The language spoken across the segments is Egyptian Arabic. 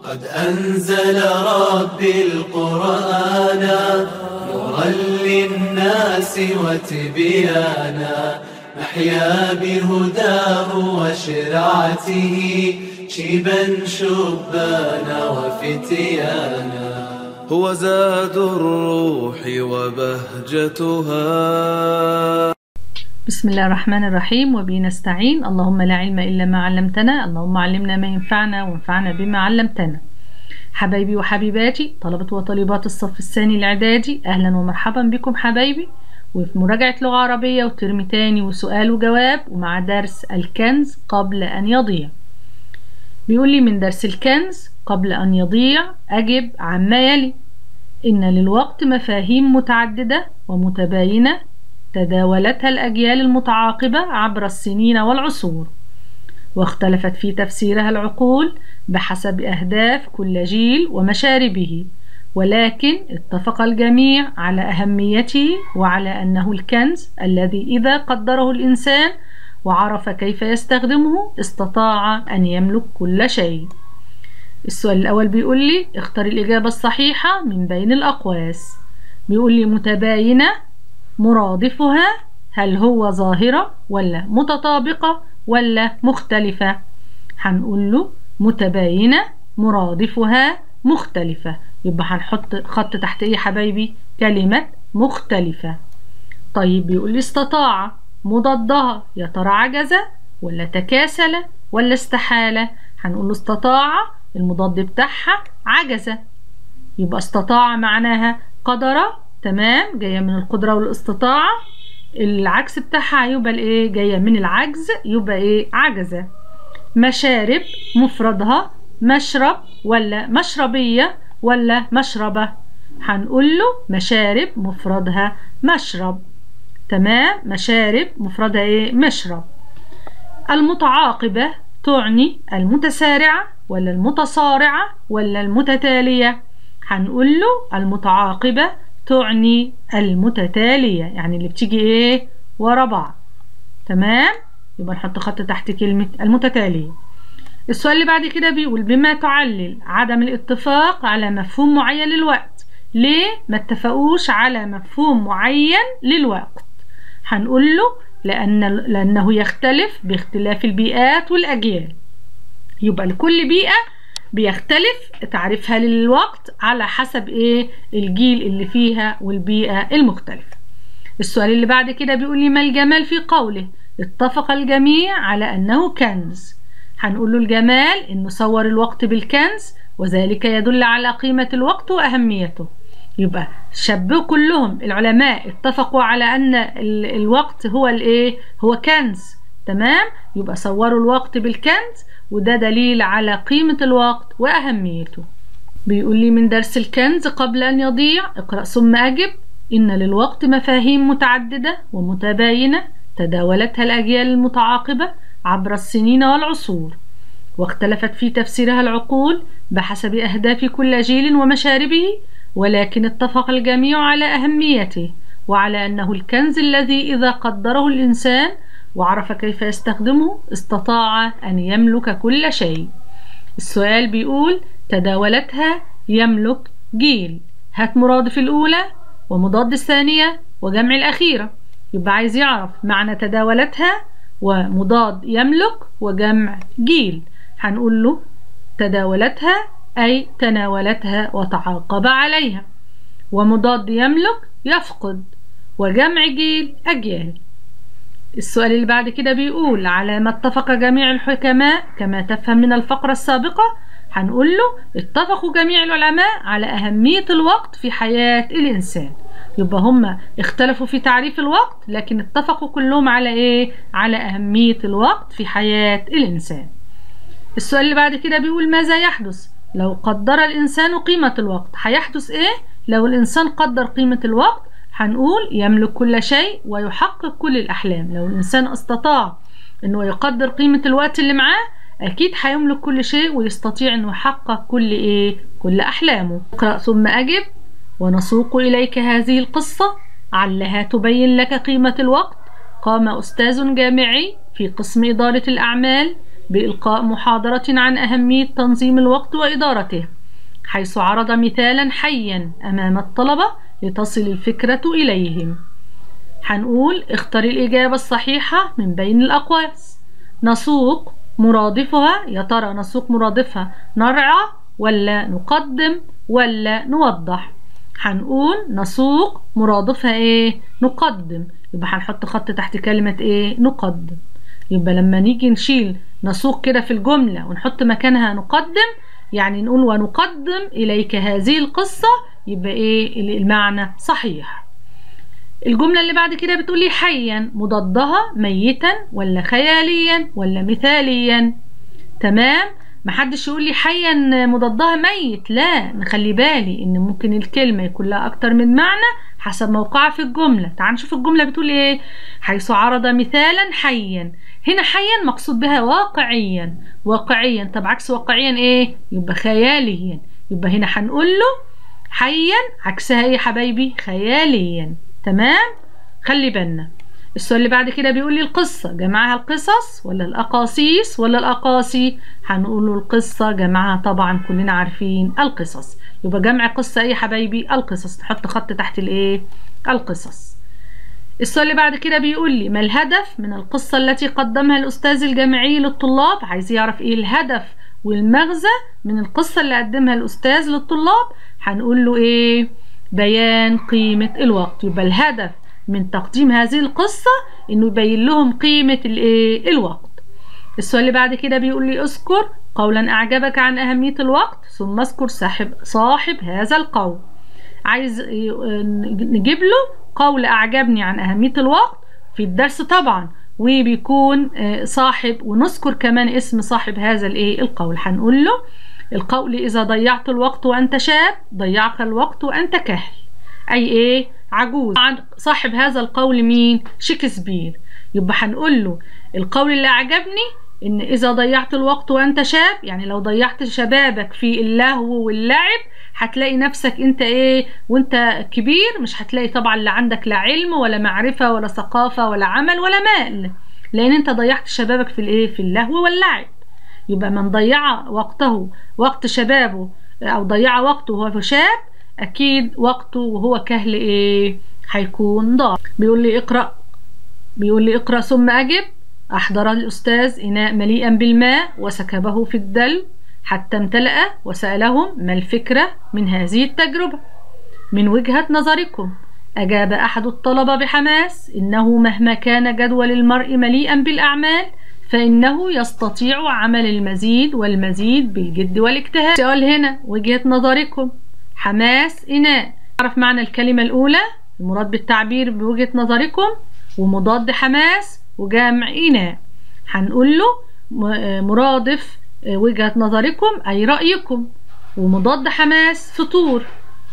قد أنزل ربي القرآن نورا للناس وتبيانا نحيا بهداه وشرعته شيبا شبانا وفتيانا هو زاد الروح وبهجتها بسم الله الرحمن الرحيم وبه نستعين اللهم لا علم إلا ما علمتنا اللهم علمنا ما ينفعنا وانفعنا بما علمتنا حبايبي وحبيباتي طلبة وطالبات الصف الثاني الإعدادي أهلا ومرحبا بكم حبايبي وفي مراجعة لغة عربية وترم تاني وسؤال وجواب ومع درس الكنز قبل أن يضيع بيقول لي من درس الكنز قبل أن يضيع أجب عما يلي إن للوقت مفاهيم متعددة ومتباينة تداولتها الأجيال المتعاقبة عبر السنين والعصور واختلفت في تفسيرها العقول بحسب أهداف كل جيل ومشاربه ولكن اتفق الجميع على أهميته وعلى أنه الكنز الذي إذا قدره الإنسان وعرف كيف يستخدمه استطاع أن يملك كل شيء السؤال الأول بيقول لي اختر الإجابة الصحيحة من بين الأقواس بيقول لي متباينة مرادفها هل هو ظاهرة ولا متطابقة ولا مختلفة هنقول له متباينة مرادفها مختلفة يبقى هنحط خط تحت ايه يا حبايبي كلمة مختلفة طيب بيقول لي استطاع مضادها يا ترى عجز ولا تكاسل ولا استحالة هنقول له استطاع المضاد بتاعها عجز يبقى استطاع معناها قدر تمام جاية من القدرة والاستطاعة العكس بتاعها يبقى الايه جاية من العجز يبقى ايه عجزة مشارب مفردها مشرب ولا مشربية ولا مشربة هنقول له مشارب مفردها مشرب تمام مشارب مفردها ايه مشرب المتعاقبة تعني المتسارعة ولا المتصارعة ولا المتتالية هنقول له المتعاقبة تعني المتتالية يعني اللي بتيجي ايه ورا بعض تمام يبقى نحط خط تحت كلمة المتتالية السؤال اللي بعد كده بيقول بما تعلل عدم الاتفاق على مفهوم معين للوقت ليه ما اتفقوش على مفهوم معين للوقت هنقول له لأن لأنه يختلف باختلاف البيئات والأجيال يبقى لكل بيئة بيختلف تعريفها للوقت على حسب ايه الجيل اللي فيها والبيئة المختلفة السؤال اللي بعد كده بيقول لي ما الجمال في قوله اتفق الجميع على أنه كنز هنقول له الجمال إنه صور الوقت بالكنز وذلك يدل على قيمة الوقت وأهميته يبقى شبهوا كلهم العلماء اتفقوا على أن الوقت هو الإيه هو كنز تمام يبقى صوروا الوقت بالكنز وده دليل على قيمة الوقت وأهميته بيقول لي من درس الكنز قبل أن يضيع اقرأ ثم أجب إن للوقت مفاهيم متعددة ومتباينة تداولتها الأجيال المتعاقبة عبر السنين والعصور واختلفت في تفسيرها العقول بحسب أهداف كل جيل ومشاربه ولكن اتفق الجميع على أهميته وعلى أنه الكنز الذي إذا قدره الإنسان وعرف كيف يستخدمه استطاع أن يملك كل شيء السؤال بيقول تداولتها يملك جيل هات مرادف الأولى ومضاد الثانية وجمع الأخيرة يبقى عايز يعرف معنى تداولتها ومضاد يملك وجمع جيل هنقول له تداولتها أي تناولتها وتعاقب عليها ومضاد يملك يفقد وجمع جيل أجيال السؤال اللي بعد كده بيقول على ما اتفق جميع الحكماء كما تفهم من الفقرة السابقة هنقول له اتفقوا جميع العلماء على أهمية الوقت في حياة الإنسان يبقى هم اختلفوا في تعريف الوقت لكن اتفقوا كلهم على ايه على أهمية الوقت في حياة الإنسان السؤال اللي بعد كده بيقول ماذا يحدث لو قدر الإنسان قيمة الوقت هيحدث ايه لو الإنسان قدر قيمة الوقت هنقول يملك كل شيء ويحقق كل الأحلام لو الإنسان استطاع أنه يقدر قيمة الوقت اللي معاه أكيد هيملك كل شيء ويستطيع أنه يحقق كل إيه كل أحلامه اقرأ ثم أجب ونسوق إليك هذه القصة علها تبين لك قيمة الوقت قام أستاذ جامعي في قسم إدارة الأعمال بإلقاء محاضرة عن أهمية تنظيم الوقت وإدارته حيث عرض مثالا حيا أمام الطلبة لتصل الفكرة إليهم هنقول اختر الإجابة الصحيحة من بين الأقواس نسوق مرادفها يا ترى نسوق مرادفها نرعى ولا نقدم ولا نوضح هنقول نسوق مرادفها ايه نقدم يبقى هنحط خط تحت كلمة ايه نقدم يبقى لما نيجي نشيل نسوق كده في الجملة ونحط مكانها نقدم يعني نقول ونقدم إليك هذه القصة يبقى ايه المعنى صحيح الجملة اللي بعد كده بتقولي حيا مضادها ميتا ولا خياليا ولا مثاليا تمام محدش يقول لي حيا مضادها ميت لا نخلي بالي ان ممكن الكلمة يكون لها اكتر من معنى حسب موقعها في الجملة تعال نشوف الجملة بتقول ايه حيث عرض مثالا حيا هنا حيا مقصود بها واقعيا واقعيا طب عكس واقعيا ايه يبقى خياليا يبقى هنا هنقول له حيا عكسها ايه يا حبايبي خياليا تمام خلي بالنا السؤال اللي بعد كده بيقول لي القصة جمعها القصص ولا الأقاصيص ولا الأقاصي هنقول له القصة جمعها طبعا كلنا عارفين القصص يبقى جمع قصة ايه يا حبايبي القصص تحط خط تحت الايه القصص السؤال اللي بعد كده بيقول لي ما الهدف من القصة التي قدمها الأستاذ الجامعي للطلاب عايز يعرف ايه الهدف والمغزى من القصة اللي قدمها الأستاذ للطلاب هنقول له ايه بيان قيمة الوقت يبقى الهدف من تقديم هذه القصة انه يبين لهم قيمة الايه الوقت السؤال اللي بعد كده بيقول لي اذكر قولا اعجبك عن اهمية الوقت ثم اذكر صاحب صاحب هذا القول عايز نجيب له قول اعجبني عن اهمية الوقت في الدرس طبعا وبيكون صاحب ونذكر كمان اسم صاحب هذا الايه القول هنقول له القول إذا ضيعت الوقت وأنت شاب ضيعك الوقت وأنت كهل أي إيه عجوز عن صاحب هذا القول مين شكسبير يبقى هنقول له القول اللي أعجبني إن إذا ضيعت الوقت وأنت شاب يعني لو ضيعت شبابك في اللهو واللعب هتلاقي نفسك انت ايه وانت كبير مش هتلاقي طبعا لا عندك لا علم ولا معرفة ولا ثقافة ولا عمل ولا مال لان انت ضيعت شبابك في الايه في اللهو واللعب يبقى من ضيع وقته وقت شبابه او ضيع وقته وهو شاب اكيد وقته وهو كهل ايه هيكون ضاع بيقول لي اقرا بيقول لي اقرا ثم اجب احضر الاستاذ اناء مليئا بالماء وسكبه في الدلو حتى امتلأ وسألهم ما الفكرة من هذه التجربة من وجهة نظركم أجاب أحد الطلبة بحماس إنه مهما كان جدول المرء مليئا بالأعمال فإنه يستطيع عمل المزيد والمزيد بالجد والاجتهاد سؤال هنا وجهة نظركم حماس إناء عرف معنى الكلمة الأولى المراد بالتعبير بوجهة نظركم ومضاد حماس وجمع إناء هنقول له مرادف وجهة نظركم أي رأيكم ومضاد حماس فطور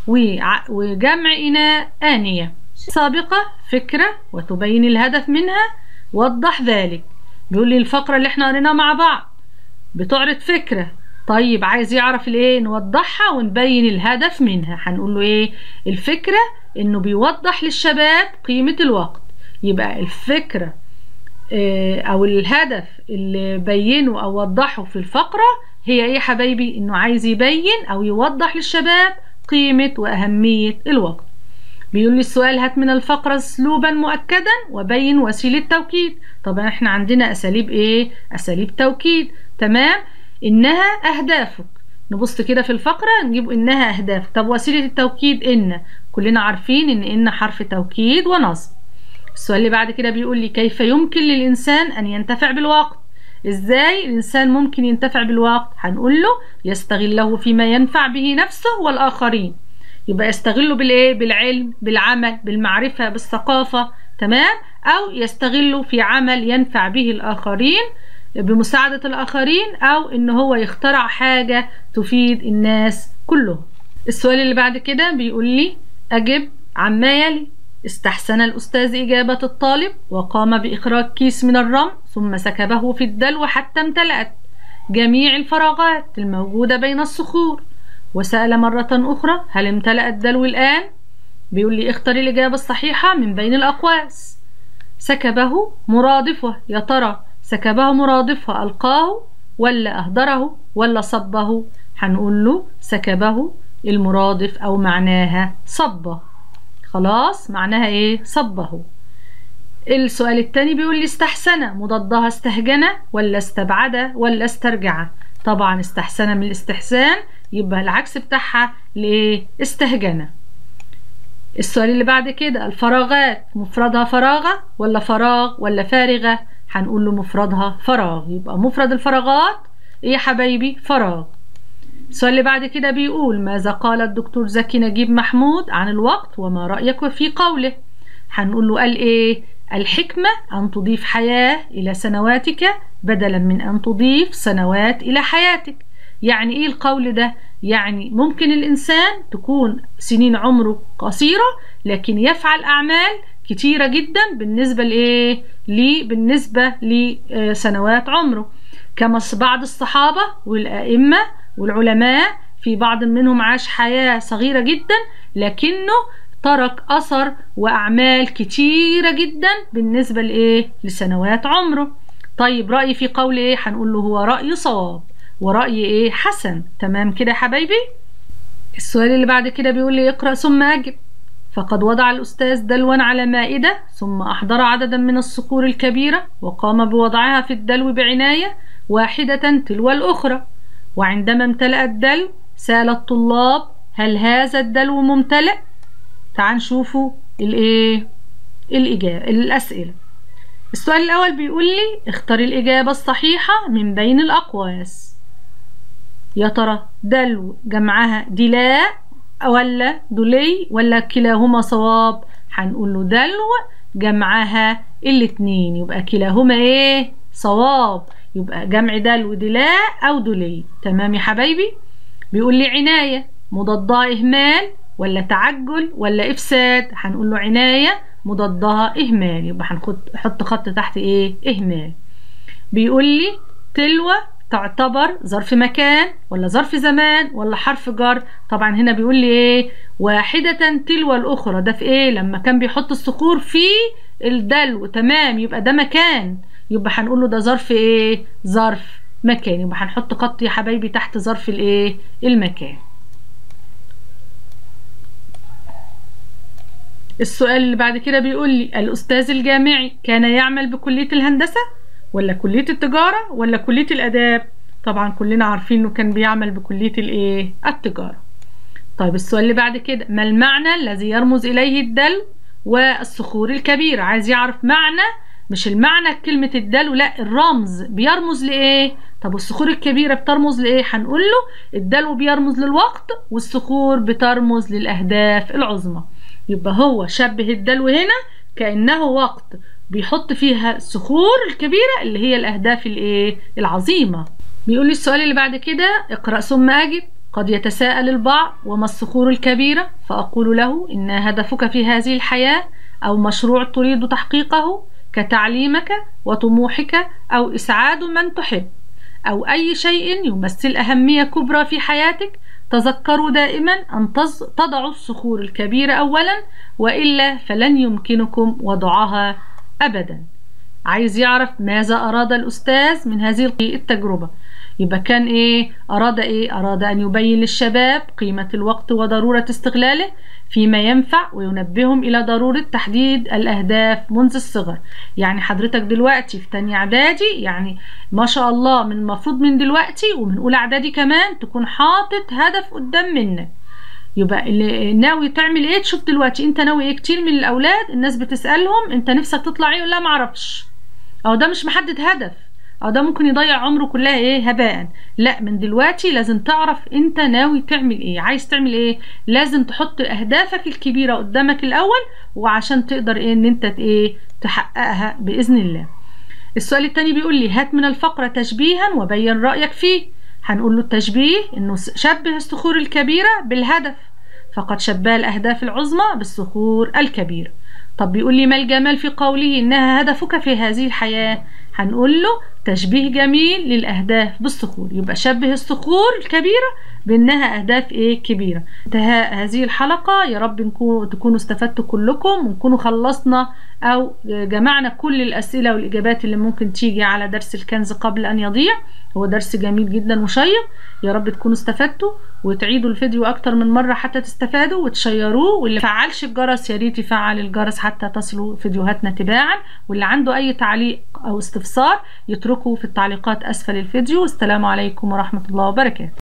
وجمع إناء آنية سابقة فكرة وتبين الهدف منها وضح ذلك بيقول لي الفقرة اللي احنا قريناها مع بعض بتعرض فكرة طيب عايز يعرف الايه نوضحها ونبين الهدف منها هنقول له ايه الفكرة انه بيوضح للشباب قيمة الوقت يبقى الفكرة اه او الهدف اللي بينه او وضحه في الفقرة هي ايه حبايبي انه عايز يبين او يوضح للشباب قيمة واهمية الوقت بيقول لي السؤال هات من الفقرة اسلوبا مؤكدا وبين وسيلة توكيد طبعا احنا عندنا اساليب ايه اساليب توكيد تمام انها اهدافك نبص كده في الفقرة نجيب انها اهداف طب وسيلة التوكيد ان كلنا عارفين ان ان حرف توكيد ونصب السؤال اللي بعد كده بيقول لي كيف يمكن للإنسان أن ينتفع بالوقت إزاي الإنسان ممكن ينتفع بالوقت هنقول له يستغله فيما ينفع به نفسه والآخرين يبقى يستغله بالإيه بالعلم بالعمل بالمعرفة بالثقافة تمام أو يستغله في عمل ينفع به الآخرين بمساعدة الآخرين أو إن هو يخترع حاجة تفيد الناس كلهم السؤال اللي بعد كده بيقول لي أجب عما يلي استحسن الأستاذ إجابة الطالب وقام بإخراج كيس من الرمل ثم سكبه في الدلو حتى امتلأت جميع الفراغات الموجودة بين الصخور وسأل مرة أخرى هل امتلأ الدلو الآن؟ بيقول لي اختر الإجابة الصحيحة من بين الأقواس سكبه مرادفه يا ترى سكبه مرادفه ألقاه ولا أهدره ولا صبه هنقول له سكبه المرادف أو معناها صبه خلاص معناها إيه صبه السؤال التاني بيقول لي استحسن مضادها استهجن ولا استبعد ولا استرجع طبعا استحسن من الاستحسان يبقى العكس بتاعها لايه استهجن السؤال اللي بعد كده الفراغات مفردها فراغة ولا فراغ ولا فارغة هنقول له مفردها فراغ يبقى مفرد الفراغات ايه يا حبايبي فراغ السؤال اللي بعد كده بيقول ماذا قال الدكتور زكي نجيب محمود عن الوقت وما رأيك في قوله هنقول له قال ايه الحكمة أن تضيف حياة إلى سنواتك بدلا من أن تضيف سنوات إلى حياتك يعني إيه القول ده؟ يعني ممكن الإنسان تكون سنين عمره قصيرة لكن يفعل أعمال كتيرة جدا بالنسبة لإيه؟ لي بالنسبة لسنوات عمره كما بعض الصحابة والأئمة والعلماء في بعض منهم عاش حياة صغيرة جدا لكنه ترك أثر وأعمال كتيرة جدا بالنسبة لإيه؟ لسنوات عمره طيب رأيي في قول إيه؟ هنقول له هو رأي صواب ورأي إيه؟ حسن تمام كده يا حبايبي؟ السؤال اللي بعد كده بيقول لي اقرأ ثم أجب فقد وضع الأستاذ دلوا على مائدة ثم أحضر عددا من الصقور الكبيرة وقام بوضعها في الدلو بعناية واحدة تلو الأخرى وعندما امتلأ الدلو سأل الطلاب هل هذا الدلو ممتلئ؟ تعال نشوفوا الايه الإجابة الأسئلة السؤال الأول بيقول لي اختار الإجابة الصحيحة من بين الأقواس يا ترى دلو جمعها دلاء ولا دلي ولا كلاهما صواب هنقول له دلو جمعها الاتنين يبقى كلاهما ايه صواب يبقى جمع دلو دلاء أو دلي تمام يا حبايبي بيقول لي عناية مضادها إهمال ولا تعجل ولا إفساد هنقول له عناية مضادها إهمال يبقى هنحط خط تحت إيه إهمال بيقول لي تلوى تعتبر ظرف مكان ولا ظرف زمان ولا حرف جر طبعا هنا بيقول لي ايه واحدة تلو الأخرى ده في ايه لما كان بيحط الصخور في الدلو تمام يبقى ده مكان يبقى هنقول له ده ظرف ايه ظرف مكان يبقى هنحط خط يا حبايبي تحت ظرف الايه المكان السؤال اللي بعد كده بيقول لي الأستاذ الجامعي كان يعمل بكلية الهندسة ولا كلية التجارة ولا كلية الآداب طبعا كلنا عارفين انه كان بيعمل بكلية الايه التجارة طيب السؤال اللي بعد كده ما المعنى الذي يرمز إليه الدلو والصخور الكبيرة عايز يعرف معنى مش المعنى كلمة الدلو لا الرمز بيرمز لإيه طب والصخور الكبيرة بترمز لإيه هنقول له الدلو بيرمز للوقت والصخور بترمز للأهداف العظمى يبقى هو شبه الدلو هنا كأنه وقت بيحط فيها الصخور الكبيرة اللي هي الأهداف الإيه العظيمة بيقول لي السؤال اللي بعد كده اقرأ ثم أجب قد يتساءل البعض وما الصخور الكبيرة فأقول له إن هدفك في هذه الحياة أو مشروع تريد تحقيقه كتعليمك وطموحك أو إسعاد من تحب أو أي شيء يمثل أهمية كبرى في حياتك تذكروا دائما أن تضعوا الصخور الكبيرة أولا وإلا فلن يمكنكم وضعها أبدا عايز يعرف ماذا أراد الأستاذ من هذه التجربة يبقى كان إيه أراد إيه أراد أن يبين للشباب قيمة الوقت وضرورة استغلاله فيما ينفع وينبههم إلى ضرورة تحديد الأهداف منذ الصغر يعني حضرتك دلوقتي في تانية إعدادي يعني ما شاء الله من المفروض من دلوقتي ومن أولى إعدادي كمان تكون حاطط هدف قدام منك يبقى اللي ناوي تعمل ايه تشوف دلوقتي انت ناوي ايه كتير من الاولاد الناس بتسالهم انت نفسك تطلع ايه لا معرفش او ده مش محدد هدف او ده ممكن يضيع عمره كلها ايه هباء لا من دلوقتي لازم تعرف انت ناوي تعمل ايه عايز تعمل ايه لازم تحط اهدافك الكبيره قدامك الاول وعشان تقدر ايه ان انت ايه تحققها باذن الله السؤال التاني بيقول لي هات من الفقره تشبيها وبين رايك فيه هنقول له التشبيه انه شبه الصخور الكبيره بالهدف فقد شبه الاهداف العظمى بالصخور الكبيره طب بيقول لي ما الجمال في قوله انها هدفك في هذه الحياه هنقول له تشبيه جميل للأهداف بالصخور يبقى شبه الصخور الكبيرة بأنها أهداف إيه كبيرة انتهاء هذه الحلقة يا رب نكون تكونوا استفدتوا كلكم ونكونوا خلصنا أو جمعنا كل الأسئلة والإجابات اللي ممكن تيجي على درس الكنز قبل أن يضيع هو درس جميل جدا وشيق يا رب تكونوا استفدتوا وتعيدوا الفيديو أكتر من مرة حتى تستفادوا وتشيروه واللي فعلش الجرس يا ريت يفعل الجرس حتى تصلوا فيديوهاتنا تباعا واللي عنده أي تعليق أو استفسار يتركه في التعليقات أسفل الفيديو والسلام عليكم ورحمة الله وبركاته